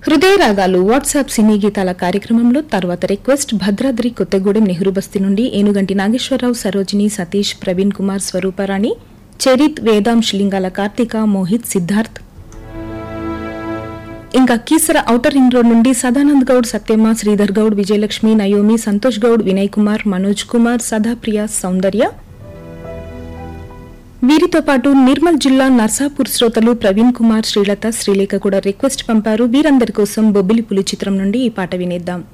హృదయ రాగాలు వాట్సాప్ సినీ గీతాల కార్యక్రమంలో తర్వాత రిక్వెస్ట్ భద్రాద్రి కొత్తగూడెం నెహ్రూ బస్తీ నుండి ఏనుగంటి నాగేశ్వరరావు సరోజిని సతీష్ ప్రవీణ్ కుమార్ స్వరూపరాణి చరిత్ వేదాంశ్ లింగాల కార్తిక మోహిత్ సిద్ధార్థ్ ఇంకా కీసర ఔటర్ రింగ్ రోడ్ నుండి సదానంద్ గౌడ్ సత్యమ్మ శ్రీధర్ గౌడ్ విజయలక్ష్మి నయోమి సంతోష్ గౌడ్ వినయ్ కుమార్ మనోజ్ కుమార్ సదాప్రియ సౌందర్య వీరితో పాటు నిర్మల్ జిల్లా నర్సాపూర్ శ్రోతలు ప్రవీణ్ కుమార్ శ్రీలత శ్రీలేఖ కూడా రిక్వెస్ట్ పంపారు వీరందరి కోసం బొబ్బిలి పులి చిత్రం నుండి ఈ పాట వినేద్దాం